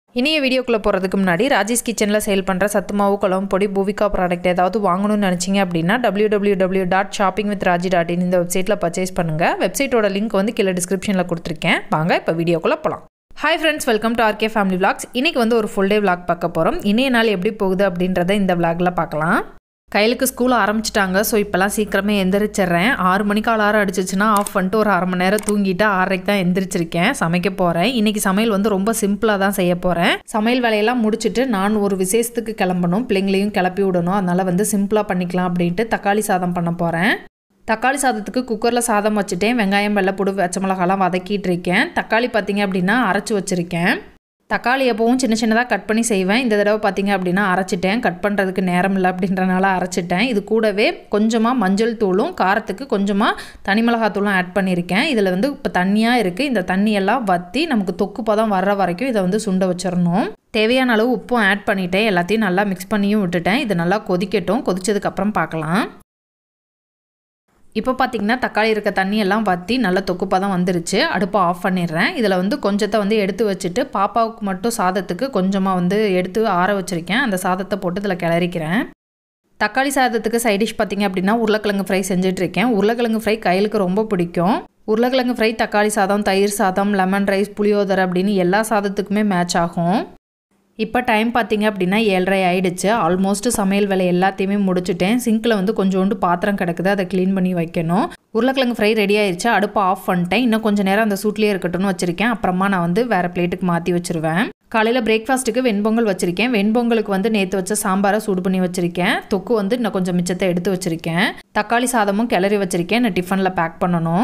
இனிய வீடியோக்குள்ளே போகிறதுக்கு முன்னாடி ராஜேஷ் கிச்சனில் சேல் பண்ணுற சத்து மாவு குழம்பு பொடி பூவிகா ப்ராடக்ட் ஏதாவது வாங்கணும்னு நினச்சிங்க அப்படின்னா W W W dot shopping with Raji dot in இந்த வெப்சைட்டில் பர்ச்சேஸ் பண்ணுங்கள் வெப்சைட்டோட லிங்க் வந்து கீழே டிஸ்கிரிப்ஷனில் கொடுத்துருக்கேன் வாங்க இப்போ வீடியோக்குள்ளே போகலாம் hi friends welcome to RK family vlogs இன்றைக்கி வந்து ஒரு ஃபுல் டே vlog பார்க்க போகிறோம் இணைய நாள் எப்படி போகுது அப்படின்றத இந்த vlogல பார்க்கலாம் கையிலுக்கு ஸ்கூல் ஆரம்பிச்சிட்டாங்க ஸோ இப்போலாம் சீக்கிரமே எந்திரிச்சிடுறேன் ஆறு மணிக்கு அலாரம் அடிச்சிச்சுன்னா ஆஃப் பண்ணிட்டு ஒரு அரை மணி நேரம் தூங்கிட்டு ஆறரைக்கு தான் எந்திரிச்சிருக்கேன் சமைக்க போகிறேன் இன்னைக்கு சமையல் வந்து ரொம்ப சிம்பிளாக தான் செய்ய போகிறேன் சமையல் வேலையெல்லாம் முடிச்சுட்டு நான் ஒரு விசேஷத்துக்கு கிளம்பணும் பிள்ளைங்களையும் கிளப்பி விடணும் அதனால் வந்து சிம்பிளாக பண்ணிக்கலாம் அப்படின்ட்டு தக்காளி சாதம் பண்ண போகிறேன் தக்காளி சாதத்துக்கு குக்கரில் சாதம் வச்சுட்டேன் வெங்காயம் வெள்ளைப்பூடு பச்சை மிளகாலாம் வதக்கிட்டு இருக்கேன் தக்காளி பார்த்தீங்க அப்படின்னா அரைச்சி வச்சுருக்கேன் தக்காளி எப்பவும் சின்ன சின்னதாக கட் பண்ணி செய்வேன் இந்த தடவை பார்த்தீங்க அப்படின்னா அரைச்சிட்டேன் கட் பண்ணுறதுக்கு நேரம் இல்லை அப்படின்றனால அரைச்சிட்டேன் இது கூடவே கொஞ்சமாக மஞ்சள் தூளும் காரத்துக்கு கொஞ்சமாக தனி மிளகாத்தூளும் ஆட் பண்ணியிருக்கேன் இதில் வந்து இப்போ தண்ணியாக இருக்குது இந்த தண்ணியெல்லாம் வற்றி நமக்கு தொக்கு பதம் வர்ற வரைக்கும் இதை வந்து சுண்ட வச்சிடணும் தேவையான அளவு உப்பும் ஆட் பண்ணிட்டேன் எல்லாத்தையும் நல்லா மிக்ஸ் பண்ணியும் விட்டுட்டேன் இது நல்லா கொதிக்கட்டும் கொதிச்சதுக்கப்புறம் பார்க்கலாம் இப்போ பார்த்தீங்கன்னா தக்காளி இருக்க தண்ணியெல்லாம் வற்றி நல்ல தொக்குப்பாக வந்துருச்சு அடுப்பை ஆஃப் பண்ணிடுறேன் இதில் வந்து கொஞ்சத்தை வந்து எடுத்து வச்சுட்டு பாப்பாவுக்கு மட்டும் சாதத்துக்கு கொஞ்சமாக வந்து எடுத்து ஆற வச்சுருக்கேன் அந்த சாதத்தை போட்டு இதில் கிளறிக்கிறேன் தக்காளி சாதத்துக்கு சைட் டிஷ் பார்த்தீங்க அப்படின்னா உருளைக்கிழங்கு ஃப்ரை செஞ்சுட்ருக்கேன் உருளைக்கிழங்கு ஃப்ரை கையிலுக்கு ரொம்ப பிடிக்கும் உருளைக்கிழங்கு ஃப்ரை தக்காளி சாதம் தயிர் சாதம் லெமன் ரைஸ் புளியோதரை அப்படின்னு எல்லா சாதத்துக்குமே மேட்ச் ஆகும் இப்போ டைம் பார்த்தீங்க அப்படின்னா ஏழரை ஆயிடுச்சு ஆல்மோஸ்ட் சமையல் வேலை எல்லாத்தையுமே முடிச்சுட்டேன் சிங்கில் வந்து கொஞ்சோண்டு பாத்திரம் கிடக்குது அதை க்ளீன் பண்ணி வைக்கணும் உருளைக்கிழங்கு ஃப்ரை ரெடி ஆயிடுச்சு அடுப்பை ஆஃப் பண்ணிட்டேன் இன்னும் கொஞ்சம் நேரம் அந்த சூட்லேயே இருக்கட்டும்னு வச்சுருக்கேன் அப்புறமா நான் வந்து வேறு பிளேட்டுக்கு மாற்றி வச்சுருவேன் காலையில் பிரேக்ஃபாஸ்ட்டுக்கு வெண்பொங்கல் வச்சுருக்கேன் வெண்பொங்கலுக்கு வந்து நேற்று வச்ச சாம்பாரை சூடு பண்ணி வச்சுருக்கேன் தொக்கு வந்து இன்னும் கொஞ்சம் மிச்சத்தை எடுத்து வச்சுருக்கேன் தக்காளி சாதமும் கிளறி வச்சுருக்கேன் நான் டிஃபனில் பேக் பண்ணணும்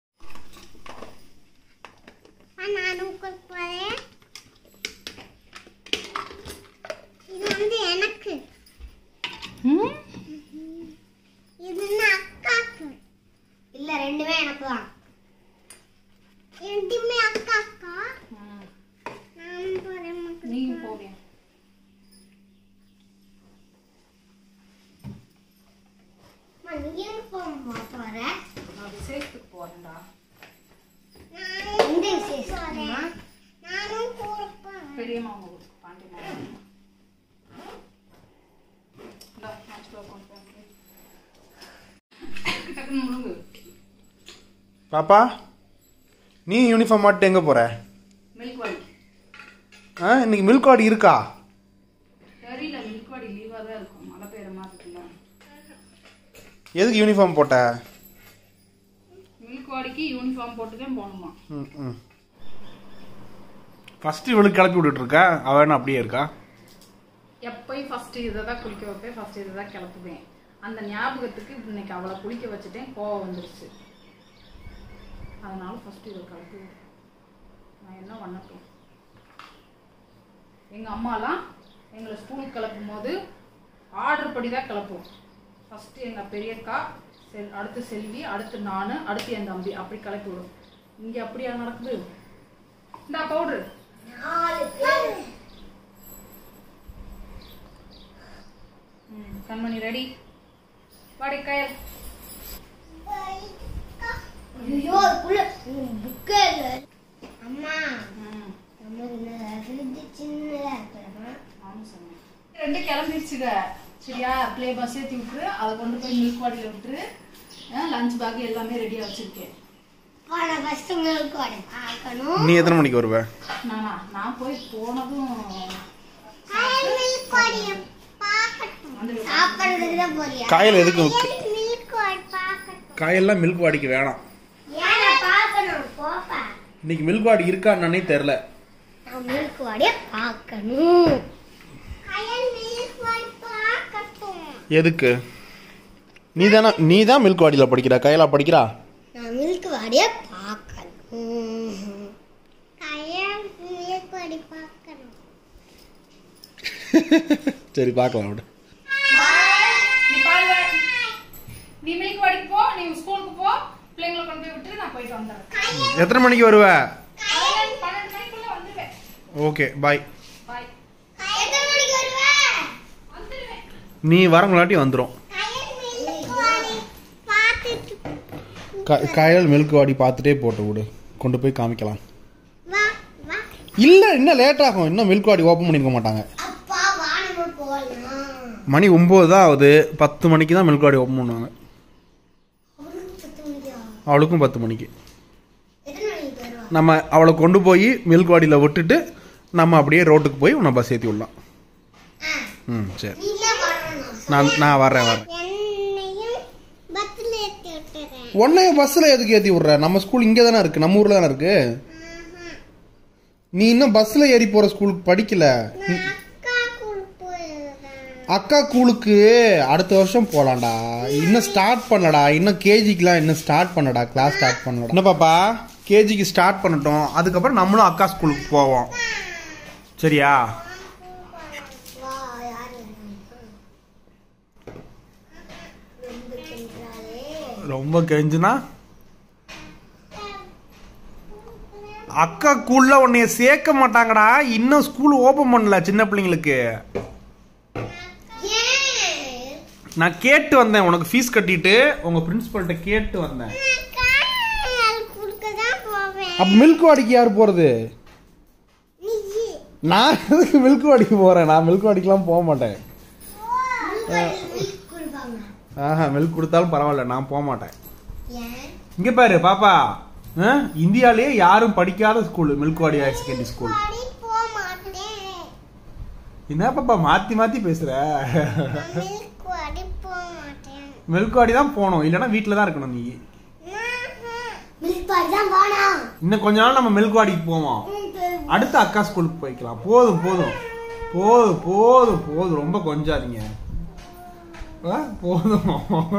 நானும் கொடுப்பேன் இது வந்து எனக்கு இது வந்து அக்காக்கு இல்ல ரெண்டுமே எனக்கு தான் ரெண்டுமே அக்காக்கா நான் போறேன் நீங்கள் போவேன் நீயும் போற நான் விசேஷத்துக்கு போகிறேன்டா எந்த விசேஷமா நானும் கொடுப்பேன் பெரிய மாமா கொடுக்கு பாண்டி மாமா இந்தா, மாச்சுக்கோ, கொண்டு போங்க. டக்குன்னு முழுங்கு. பாப்பா நீ யூனிஃபார்ம் மாட்டு எங்கே போகிற மில்க் வாடி ஆ இன்னைக்கு மில்க் வாடி இருக்கா தெரியல மில்க் வாடி லீவாக தான் இருக்கும் மழை பெய்யுற மாதிரி இருக்குல்ல எதுக்கு யூனிஃபார்ம் போட்ட மில்க் வாடிக்கு யூனிஃபார்ம் போட்டு தான் போகணுமா ம் ம் ஃபஸ்ட்டு இவளுக்கு கிளப்பி விட்டுட்டு இருக்கா அவ என்ன அப்படியே இருக்கா எப்பயும் ஃபர்ஸ்ட் இதை தான் குளிக்க வைப்பேன் ஃபர்ஸ்ட் இதை தான் கிளப்புவேன் அந்த ஞாபகத்துக்கு இன்னைக்கு அவளை குளிக்க வச்சுட்டேன் கோவம் வந்துருச்சு அதனால ஃபர்ஸ்ட் இதை கிளப்பி நான் என்ன பண்ணட்டும் எங்கள் அம்மாலாம் எங்களை ஸ்கூலுக்கு கிளப்பும் போது ஆர்டர் படி தான் கிளப்புவோம் ஃபஸ்ட்டு எங்கள் பெரியக்கா செல் அடுத்து செல்வி அடுத்து நான் அடுத்து என் தம்பி அப்படி கிளப்பி விடும் இங்கே அப்படியா நடக்குது இந்தா பவுட்ரு ம் கண்மணி ரெடி வாடி கயல் ஐயோ அதுக்குள்ள புக்கே இல்லை அம்மா ம் நமக்கு இந்த ஃப்ரிட்ஜ் சின்னதா இருக்கிறமா ஆமாம் சொன்னேன் ரெண்டு கிளம்பிடுச்சுங்க சரியா ப்ளே பஸ் ஏற்றி விட்டுரு அதை கொண்டு போய் மில்க் வாடியில் விட்டுரு லஞ்ச் பேக் எல்லாமே ரெடியாக வச்சுருக்கேன் போன ஃபர்ஸ்ட் மில்க் வாடை பார்க்கணும் நீ எத்தனை மணிக்கு வருவ நானா நான் போய் போனதும் மில்க் வாடிய பார்க்கட்டும் வந்துடுவேன். சாப்பிடுறதுக்கு தான் போறியா காயல் எதுக்கு மில்க் வாடி பார்க்கட்டும் காயெல்லாம் மில்க் வாடிக்கு வேணாம் ஏன்னா பார்க்கணும் போப்பா இன்னைக்கு மில்க் வாடி இருக்கான்னே தெரில நான் மில்க் வாடிய பார்க்கணும் கயல் மில்க் வாடி பார்க்கட்டும் எதுக்கு நீ தானே நீ தான் மில்க் வாடியில் படிக்கிறா கையலா படிக்கிறா நான் மில்க் வாடிய பார்க்கணும் கயல் மில்க் வாடி பார்க்கணும் சரி பார்க்கலாம் விடு நீ பால் வா- நீ மில்க் வாடிக்கு போ நீ ஸ்கூலுக்கு போ பிள்ளைங்களை கொண்டு போய் விட்டுரு நான் போயிட்டு வந்துடுறேன் எத்தனை மணிக்கு வருவ பன்னெண்டு பன்னெண்டு மணிக்குள்ள வந்துடுவேன் ஓகே பாய் பாய் எத்தனை மணிக்கு வருவ வந்துடுவேன் நீ வரங்களாட்டி வந்துடும் கயல் மில்க் வாடி பார்த்துட்டு க காயல் மில்க் வாடி பார்த்துட்டே போட்டு விடு கொண்டு போய் காமிக்கலாம் வா வா இல்லை இன்னும் லேட் ஆகும் இன்னும் மில்க் வாடி ஓப்பன் பண்ணிருக்க மாட்டாங்க அப்பா வானமா போகலாம் மணி ஒம்பது தான் ஆகுது பத்து மணிக்கு தான் மில்க் வாடி ஓப்பன் பண்ணுவாங்க அவனுக்கு பத்து மணிக்கா அவளுக்கும் பத்து மணிக்கு எத்தனை மணிக்கு வருவா நம்ம அவளை கொண்டு போய் மில்க் வாடியில் விட்டுட்டு நம்ம அப்படியே ரோட்டுக்கு போய் உன்னை பஸ் ஏற்றி விடலாம் ம் சரி நீ தான் வரணும் நான் நான் வரேன் வரேன் என்னையும் பஸ்ல ஏற்றி விட்டுறேன் உன்னைய பஸ்ஸில் எதுக்கு ஏற்றி விட்ற நம்ம ஸ்கூல் இங்கே தானே இருக்குது நம்ம ஊரில் தானே இருக்குது நீ இன்னும் பஸ்ஸில் ஏறி போகிற ஸ்கூலுக்கு படிக்கல நான் அக்கா கூட போயிருக்கேன் அக்கா கூலுக்கு அடுத்த வருஷம் போகலாம்டா இன்னும் ஸ்டார்ட் பண்ணலடா இன்னும் கேஜிக்கெலாம் இன்னும் ஸ்டார்ட் பண்ணடா கிளாஸ் ஸ்டார்ட் பண்ணலடா என்ன பாப்பா கேஜிக்கு ஸ்டார்ட் பண்ணட்டும் அதுக்கப்புறம் நம்மளும் அக்கா ஸ்கூலுக்கு போவோம் சரியா வா யாரு ரொம்ப கெஞ்சாலே ரொம்ப கெஞ்சுனா அக்கா ஸ்கூல்ல உன்னைய சேர்க்க மாட்டாங்கடா இன்னும் ஸ்கூல் ஓபன் பண்ணல சின்ன பிள்ளைங்களுக்கு ஏன் நான் கேட்டு வந்தேன் உனக்கு ஃபீஸ் கட்டிட்டு உங்க பிரின்சிபல்கிட்ட கேட்டு வந்தேன் கால் குடுக்க தான் போவேன் அப்ப மில்க் வாடிக்கு யார் போறது நீ நான் எதுக்கு மில்க் வாடிக்கு போறேன் நான் மில்க் வாடிக்கெல்லாம் போக மாட்டேன் வீட்டுக்கு கொடுப்பாங்க ஆஹா மில்க் கொடுத்தாலும் பரவாயில்ல நான் போக மாட்டேன் ஏன் இங்க பாரு பாப்பா ஆ, இந்தியாலயே யாரும் படிக்காத school Milkwadi higher secondary school பாடி போக மாட்டேன் என்ன பாப்பா மாத்தி மாத்தி பேசுற மில்க் வாடி போக மாட்டேன் மில்க்வாடி தான் போகணும் இல்லைன்னா வீட்டில் தான் இருக்கணும் நீ மில்க் பாடி தான் போனோம் இன்னும் கொஞ்ச நாள் நம்ம மில்க்வாடிக்கு போவோம் அடுத்த அக்கா ஸ்கூலுக்கு போய்க்கலாம் போதும் போதும் போதும் போதும் போதும் ரொம்ப கொஞ்சாதீங்க ஆ, போதும்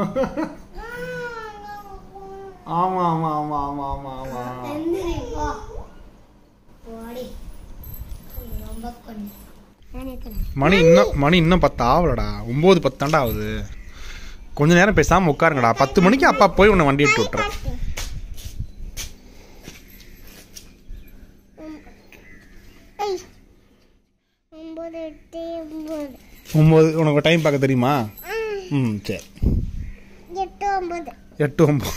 ஆமா ஆமா ஆமா ஆமா ஆமா ஆமா எந்திரி போ போடி ரொம்ப கொஞ்சம் நினைக்கிறேன் மணி இன்னும் மணி இன்னும் பத்து ஆகலடா ஒம்பது பத்து தாண்டா ஆகுது கொஞ்ச நேரம் பேசாம உட்காருங்கடா பத்து மணிக்கு அப்பா போய் உன்னை வண்டி எடுத்து விட்டுறேன் ஒன்பது எட்டு ஒன்பது ஒம்பது உனக்கு டைம் பார்க்க தெரியுமா ம் சரி எட்டு ஒன்பது எட்டு ஒம்பது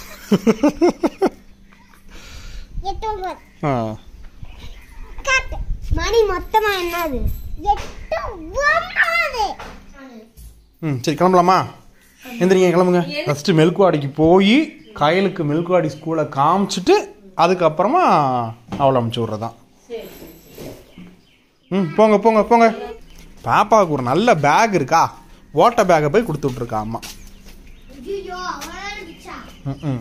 எட்டு ஒன்பது ஆ காட்டு மணி மொத்தமா என்னது எட்டு ஒன்பது ம் சரி கிளம்பலாமா எந்திரிங்க கிளம்புங்க ஃபஸ்ட்டு மெல்குவாடிக்கு போய் கயலுக்கு மெல்குவாடி ஸ்கூலை காமிச்சிட்டு அதுக்கப்புறமா அவளை அமுச்சு விட்றதான் ம் போங்க போங்க போங்க பாப்பாவுக்கு ஒரு நல்ல பேக் இருக்கா ஓட்ட பேக்கை போய் கொடுத்து விட்ருக்கா அம்மா ஐயோ அவ்வளோ பிச்சா ம் ம்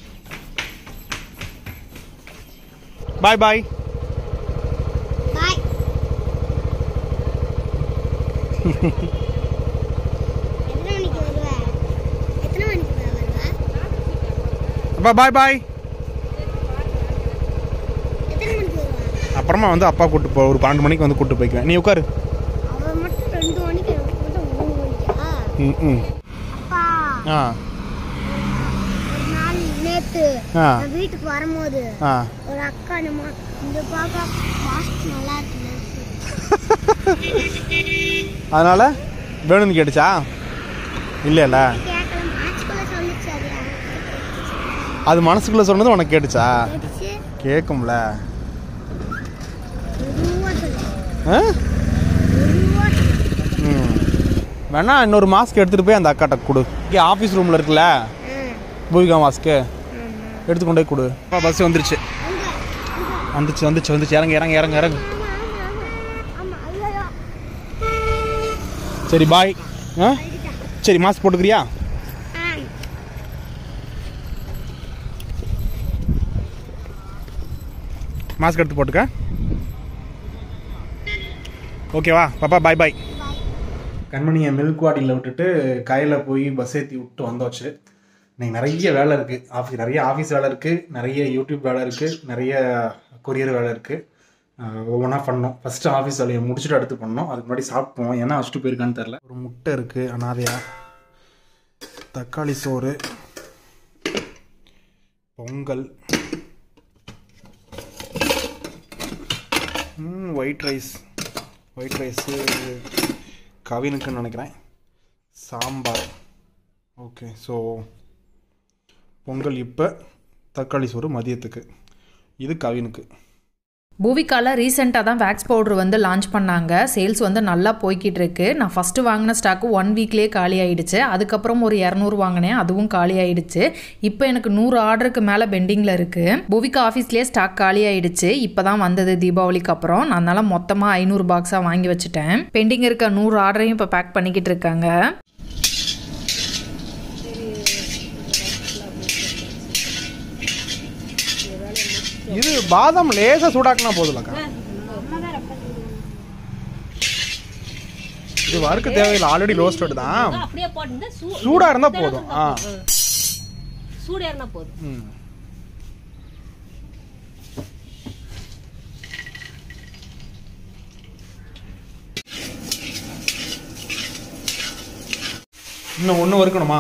பாய் பாய் பாய் எத்தனை மணிக்கு வருவ எத்தனை மணிக்கு வருவ அப்பா பாய் பாய் எத்தனை மணிக்கு வருவ அப்புறமா வந்து அப்பா கூட்டு போ ஒரு பன்னெண்டு மணிக்கு வந்து கூட்டு போய்க்குவேன் நீ உட்காரு அவ மட்டும் ரெண்டு மணிக்கு எனக்கு மட்டும் மூணு மணிக்கா ம் ம் அப்பா ஆ ஒரு நாள் நேத்து ஆ நான் வீட்டுக்கு வரும்போது ஆ ஒரு அக்கா நம்ம இந்த பாப்பா மாஸ்க் நல்லா இருக்கு அதனால வேணும்னு கேட்டுச்சா இல்லைல்ல கேட்கல மாஸ்க்குள்ள சொல்லிச்சு அது அது மனசுக்குள்ள சொன்னது உனக்கு கேட்டுச்சா கேட்டுச்சு கேட்கும்ல மெதுவா சொல்லு ஆ? மெதுவா சொல்லு ம் வேணா இன்னொரு மாஸ்க் எடுத்துட்டு போய் அந்த அக்காட்ட கொடு இங்கே ஆஃபீஸ் ரூமில் இருக்குல்ல பூவிகா மாஸ்க்கு எடுத்து கொண்டு போய் கொடு அப்பா பஸ் வந்துருச்சு வந்துச்சு வந்துச்சு வந்துச்சு இறங்க இறங்க இறங்க இறங்க ஆமா ஐயோ சரி பாய் ஆ சரி மாஸ்க் போட்டுக்கிறியா ஆ மாஸ்க் எடுத்து போட்டுக்க ஓகேவா பாப்பா பாய் பாய் கண்மணியை மில்க் வாடியில் விட்டுட்டு கையில் போய் பஸ் ஏற்றி விட்டு வந்தாச்சு இன்னைக்கு நிறைய வேலை இருக்குது ஆஃபீஸ் நிறைய ஆஃபீஸ் வேலை இருக்குது நிறைய யூடியூப் வேலை இருக்குது நிறைய கொரியர் வேலை இருக்குது ஒவ்வொன்றா பண்ணோம் ஃபஸ்ட்டு ஆஃபீஸ் வேலையை முடிச்சுட்டு அடுத்து பண்ணோம் அதுக்கு முன்னாடி சாப்பிட்டோம் ஏன்னா வச்சுட்டு போயிருக்கான்னு தெரில ஒரு முட்டை இருக்குது அனாதையா தக்காளி சோறு pongal white rice white rice கவினுக்குன்னு நினைக்கிறேன் சாம்பார் ஓகே ஸோ பொங்கல் இப்போ தக்காளி சோறு மதியத்துக்கு இது கவினுக்கு பூவிகால ரீசெண்டாக தான் வேக்ஸ் பவுடர் வந்து லான்ச் பண்ணாங்க சேல்ஸ் வந்து நல்லா போய்கிட்டு இருக்கு நான் ஃபஸ்ட்டு வாங்கின ஸ்டாக்கு ஒன் வீக்லேயே காலி ஆயிடுச்சு அதுக்கப்புறம் ஒரு இரநூறு வாங்கினேன் அதுவும் காலி ஆயிடுச்சு இப்போ எனக்கு நூறு ஆர்டருக்கு மேலே பெண்டிங்கில் இருக்குது பூவிகா ஆஃபீஸ்லேயே ஸ்டாக் காலி ஆயிடுச்சு இப்போ தான் வந்தது தீபாவளிக்கு அப்புறம் நான் அதனால் மொத்தமாக ஐநூறு பாக்ஸாக வாங்கி வச்சுட்டேன் பெண்டிங் இருக்க நூறு ஆர்டரையும் இப்போ பேக் பண்ணிக்கிட்டு இருக்காங்க இது பாதாம் லேசா சூடாக்குனா போதும்லக்கா இது வறுக்க தேவையில்லை ஆல்ரெடி ரோஸ்டட் தான் அப்படியே போட்டு சூ- சூடா இருந்தா போதும் ஆ சூடு ஏறினா போதும் ம். இன்னும் ஒன்று வறுக்கணுமா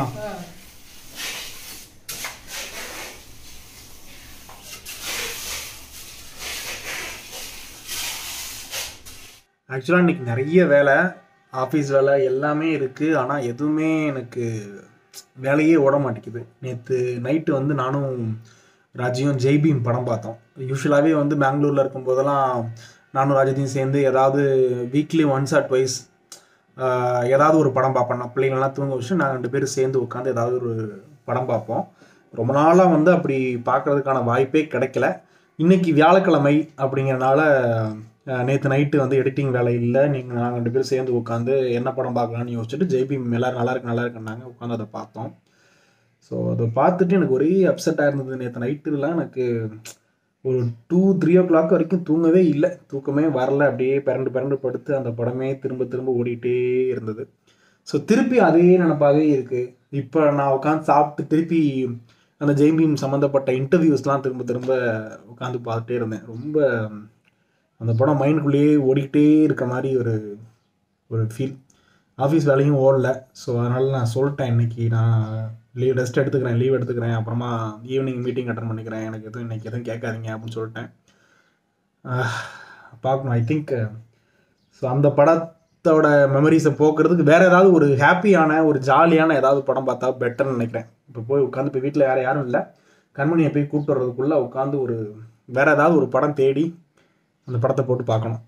ஆக்சுவலாக இன்னைக்கு நிறைய வேலை ஆஃபீஸ் வேலை எல்லாமே இருக்குது ஆனால் எதுவுமே எனக்கு வேலையே ஓட மாட்டேங்குது நேற்று நைட்டு வந்து நானும் ராஜியும் ஜெய்பீம் படம் பார்த்தோம் யூஸ்வலாகவே வந்து பெங்களூரில் இருக்கும்போதெல்லாம் நானும் ராஜத்தையும் சேர்ந்து ஏதாவது வீக்லி ஒன்ஸ் ஆர் ட்வைஸ் ஏதாவது ஒரு படம் பார்ப்போம் நான் பிள்ளைங்கள்லாம் தூங்க வச்சு நாங்கள் ரெண்டு பேரும் சேர்ந்து உட்காந்து ஏதாவது ஒரு படம் பார்ப்போம் ரொம்ப நாளாக வந்து அப்படி பார்க்கறதுக்கான வாய்ப்பே கிடைக்கல இன்னைக்கு வியாழக்கிழமை அப்படிங்கிறனால நேற்று நைட்டு வந்து எடிட்டிங் வேலை இல்லை நீங்கள் நாங்கள் ரெண்டு பேரும் சேர்ந்து உட்காந்து என்ன படம் பார்க்கலாம்னு யோசிச்சுட்டு ஜெய்பீம் எல்லாரும் நல்லா இருக்கு நல்லா இருக்குன்னாங்க உட்காந்து அதை பார்த்தோம் ஸோ அதை பார்த்துட்டு எனக்கு ஒரே அப்செட்டாக இருந்தது நேற்று நைட்டுலாம் எனக்கு ஒரு டூ த்ரீ ஓ கிளாக் வரைக்கும் தூங்கவே இல்லை தூக்கமே வரல அப்படியே பிறண்டு பிறண்டு படுத்து அந்த படமே திரும்ப திரும்ப ஓடிட்டே இருந்தது ஸோ திருப்பி அதே நினப்பாகவே இருக்குது இப்போ நான் உட்காந்து சாப்பிட்டு திருப்பி அந்த ஜெய்பீம் சம்மந்தப்பட்ட இன்டர்வியூஸ்லாம் திரும்ப திரும்ப உட்காந்து பார்த்துட்டே இருந்தேன் ரொம்ப அந்த படம் மைண்டுக்குள்ளேயே ஓடிக்கிட்டே இருக்க மாதிரி ஒரு ஒரு ஃபீல் ஆஃபீஸ் வேலையும் ஓடல ஸோ அதனால் நான் சொல்லிட்டேன் இன்னைக்கு நான் லீவ் ரெஸ்ட் எடுத்துக்கிறேன் லீவ் எடுத்துக்கிறேன் அப்புறமா ஈவினிங் மீட்டிங் அட்டன் பண்ணிக்கிறேன் எனக்கு எதுவும் இன்னைக்கு எதுவும் கேட்காதீங்க அப்படின்னு சொல்லிட்டேன் ஆஹ், பார்க்கணும் ஐ திங்க் ஸோ அந்த படத்தோட மெமரிஸை போக்குறதுக்கு வேற ஏதாவது ஒரு ஹாப்பியான ஒரு ஜாலியான ஏதாவது படம் பார்த்தா பெட்டர்னு நினைக்கிறேன் இப்போ போய் உட்காந்து இப்போ வீட்டில் வேறு யாரும் இல்லை கண்மணியை போய் கூப்பிட்டு வர்றதுக்குள்ளே உட்காந்து ஒரு வேற ஏதாவது ஒரு படம் தேடி அந்த படத்தை போட்டு பார்க்கணும்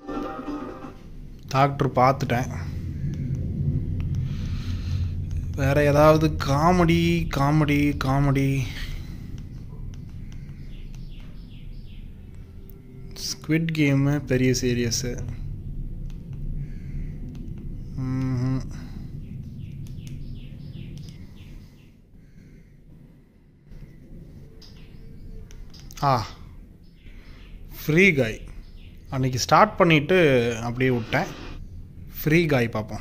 டாக்டர் பார்த்துட்டேன் வேற ஏதாவது comedy comedy comedy squid game பெரிய சீரியஸு ஆ ஃப்ரீ காய் அன்னைக்கு ஸ்டார்ட் பண்ணிவிட்டு அப்படியே விட்டேன் ஃப்ரீ காய் பார்ப்போம்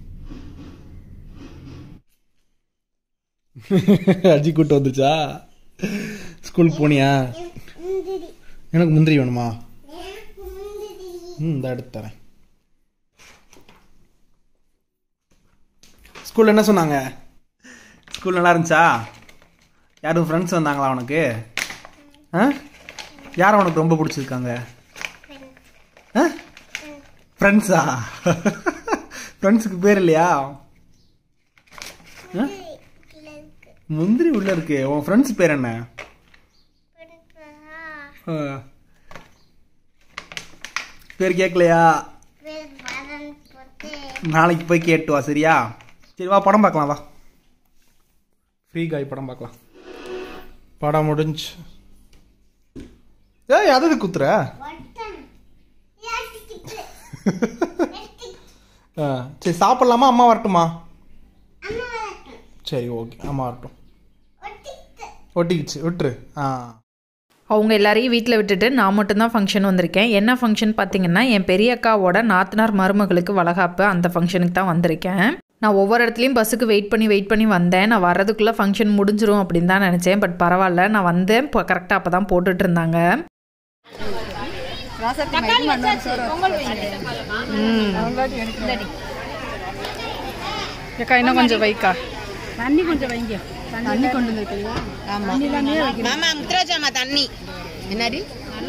அஜி கூட்டு வந்துச்சா ஸ்கூலுக்கு போனியா முந்திரி எனக்கு முந்திரி வேணுமா எனக்கு முந்திரி ம் இந்த எடுத்து தரேன் ஸ்கூலில் என்ன சொன்னாங்க ஸ்கூல் நல்லா இருந்துச்சா யாரும் ஃப்ரெண்ட்ஸ் வந்தாங்களா உனக்கு ஆ யார் உனக்கு ரொம்ப பிடிச்சிருக்காங்க ஆ ஃப்ரெண்ட்ஸா ஃப்ரெண்ட்ஸுக்கு பேர் இல்லையா ஆ? முந்திரி உள்ள இருக்கு உன் ஃப்ரெண்ட்ஸ் பேர் என்ன ஆ. பேர் கேட்கலையா நாளைக்கு போய் கேட்டு வா சரியா சரி வா படம் பார்க்கலாம் வா ஃப்ரீ காய் படம் பார்க்கலாம் படம் முடிஞ்சு ஏய் அது எதுக்கு குத்துற ஆ, சரி சாப்பிட்லாமா அம்மா வரட்டுமா சரி ஓகே அம்மா வரட்டும் ஒட்டிக்கிச்சு விட்டுரு ஆ அவங்க எல்லாரையும் வீட்டில் விட்டுட்டு நான் மட்டும்தான் ஃபங்க்ஷன் வந்திருக்கேன் என்ன ஃபங்க்ஷன் பார்த்தீங்கன்னா என் பெரிய அக்காவோட நாத்தனார் மருமகளுக்கு வளகாப்பு அந்த ஃபங்க்ஷனுக்கு தான் வந்திருக்கேன் நான் ஒவ்வொரு இடத்துலையும் பஸ்ஸுக்கு வெயிட் பண்ணி வெயிட் பண்ணி வந்தேன் நான் வர்றதுக்குள்ளே ஃபங்க்ஷன் முடிஞ்சிரும் அப்படின்னு தான் நினச்சேன் பட் பரவாயில்ல நான் வந்தேன் இப்போ கரெக்டாக அப்போ தான் போட்டுட்டு இருந்தாங்க அக்கா இன்னும் கொஞ்சம் வைக்கா தண்ணி கொஞ்சம் வைங்க தண்ணி கொண்டு வந்துருக்கீங்களா மாமா முத்துராஜாமா தண்ணி என்னடி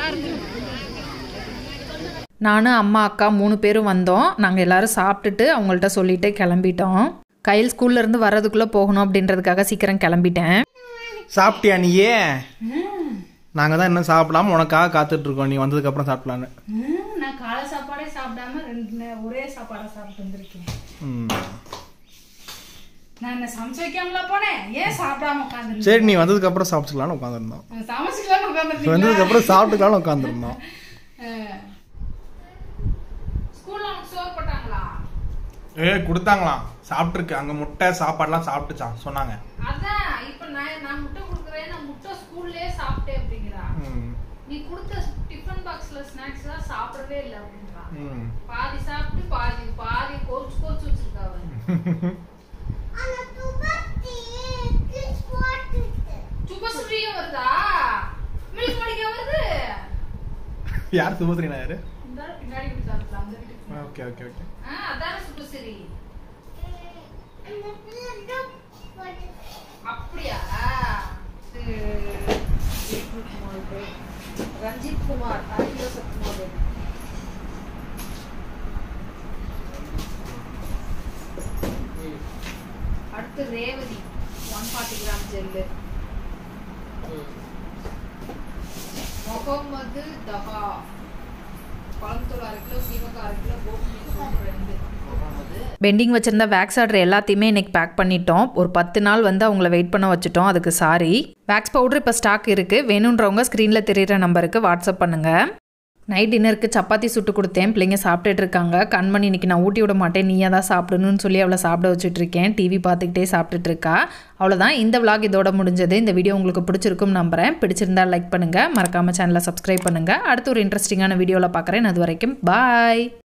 நானும் அம்மா அக்கா மூணு பேரும் வந்தோம் நாங்கள் எல்லாரும் சாப்பிட்டுட்டு அவங்கள்ட்ட சொல்லிட்டு கிளம்பிட்டோம் கையில் ஸ்கூல்ல இருந்து வர்றதுக்குள்ளே போகணும் அப்படின்றதுக்காக சீக்கிரம் கிளம்பிட்டேன் சாப்பிட்டியா நீயே நாங்கள் தான் இன்னும் சாப்பிடாம உனக்காக காத்துட்டு இருக்கோம் நீ வந்ததுக்கப்புறம் சாப்பிடலான்னு ம், நான் காலை சாப்பாடே சாப்பிடாம ரெண்டு நே- ஒரே சாப்பாடை சாப்பிட்டு வந்திருக்கேன் ம். நான் என்ன சமைச்சு வைக்காமல போனேன் ஏன் சாப்பிடாம உட்காந்துருந்தேன் சரி நீ வந்ததுக்கப்புறம் சாப்பிட்டுக்கலான்னு உட்காந்துருந்தோம் சமைச்சுக்கலாம் உட்காந்துருக்கேன் வந்ததுக்கப்புறம் சாப்பிட்டுக்கலான்னு உட்காந்துருந்தோம் ஸ்கூல்ல உனக்கு சோறு போட்டாங்களா ஏ கொடுத்தாங்களாம் சாப்பிட்ருக்கு அங்கே முட்டை சாப்பாடுலாம் சாப்பிட்டுச்சான் சொன்னாங்க அதான் இப்ப நான் நான் முட்டை கொடுக்குறேன் நான் முட்டை ஸ்கூல்லயே சாப்பிட்டேன் அப்படிங்கிறா ம் நீ கொடுத்த டிஃபன் பாக்ஸ்ல ஸ்நாக்ஸ் எல்லாம் சாப்பிடவே இல்லை அப்படிங்கிறா ம் பாதி சாப்பிட்டு பாதி பாதி கோச்சு கோச்சு வச்சிருக்கா அவ ஆனா துபத்தி கிஸ் போட்டுட்டு சுபஸ்ரீயும் வருதா மில்க் மடிக்க வருது யார் சுபத்ரி நாயர் இந்த பின்னாடி கொடுத்தாங்க அந்த வீட்டுக்கு ஓகே ஓகே ஓகே ஆ அதான சுபஸ்ரீ அந்த பிள்ளை போட்டு அப்படியா சரி. ரஞ்சித் குமார் அகில சத்குமார் அடுத்து Revathi one forty gram gel Mohammed Taha குழம்புத்தூள் அரை கிலோ சீமக்காய் அரை கிலோ கோபி ரெண்டு பெண்டிங் வச்சிருந்த வேக்ஸ் ஆர்டர் எல்லாத்தையுமே இன்னைக்கு பேக் பண்ணிட்டோம் ஒரு பத்து நாள் வந்து அவங்கள வெயிட் பண்ண வச்சுட்டோம் அதுக்கு சாரி வேக்ஸ் பவுடர் இப்போ ஸ்டாக் இருக்குது வேணுன்றவங்க ஸ்க்ரீனில் தெரியிற நம்பருக்கு வாட்ஸ்அப் பண்ணுங்கள் நைட் டின்னருக்கு சப்பாத்தி சுட்டு கொடுத்தேன் பிள்ளைங்க சாப்பிட்டுட்டு இருக்காங்க கண்மணி இன்னைக்கு நான் ஊட்டி விட மாட்டேன் நீயே தான் சாப்பிடணும்னு சொல்லி அவளை சாப்பிட வச்சுட்டு இருக்கேன் டிவி பார்த்துக்கிட்டே சாப்பிட்டுட்டு இருக்கா அவ்வளோதான் இந்த vlog இதோட முடிஞ்சது இந்த வீடியோ உங்களுக்கு பிடிச்சிருக்கும் நம்புறேன் பிடிச்சிருந்தா லைக் பண்ணுங்கள் மறக்காமல் சேனலை சப்ஸ்கிரைப் பண்ணுங்கள் அடுத்து ஒரு இன்ட்ரெஸ்டிங்கான வீடியோவில் பார்க்குறேன் அது வரைக்கும் பாய்